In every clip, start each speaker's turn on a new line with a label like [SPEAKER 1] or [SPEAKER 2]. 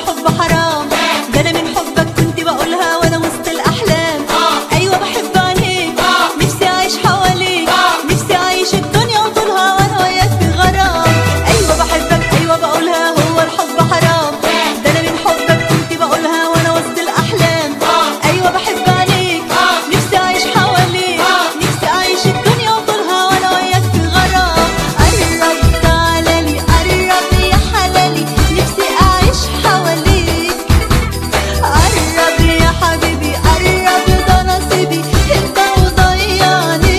[SPEAKER 1] الحب حرام ده انا من حبك كنت بقولها وانا وسط الاحلام ايوه بحب عينيك نفسي اعيش حواليك نفسي اعيش الدنيا وطولها وانا وياك في غرام ايوه بحبك ايوه بقولها هو الحب حرام ده انا من حبك كنت بقولها وانا وسط الاحلام ايوه بحب عينيك نفسي اعيش حواليك نفسي اعيش الدنيا وطولها وانا وياك في غرام قرب تعالى قرب يا حلالي نفسي اعيش حواليك قرب يا حبيبي قرب ده نصيبي انت وضيعني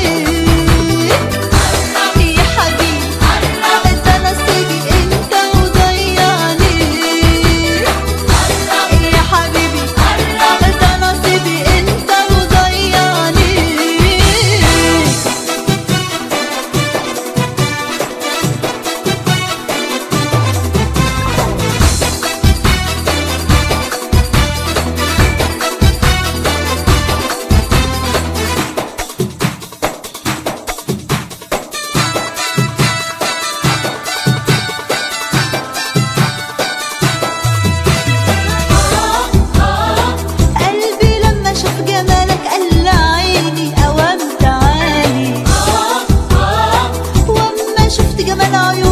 [SPEAKER 1] يا حبيبي قرب ده نصيبي انت وضيعني يا حبيبي قرب ده نصيبي انت وضيعني قلبي لما شاف جمالك قال عيني اوام تعالي واما شفت جمال عيونك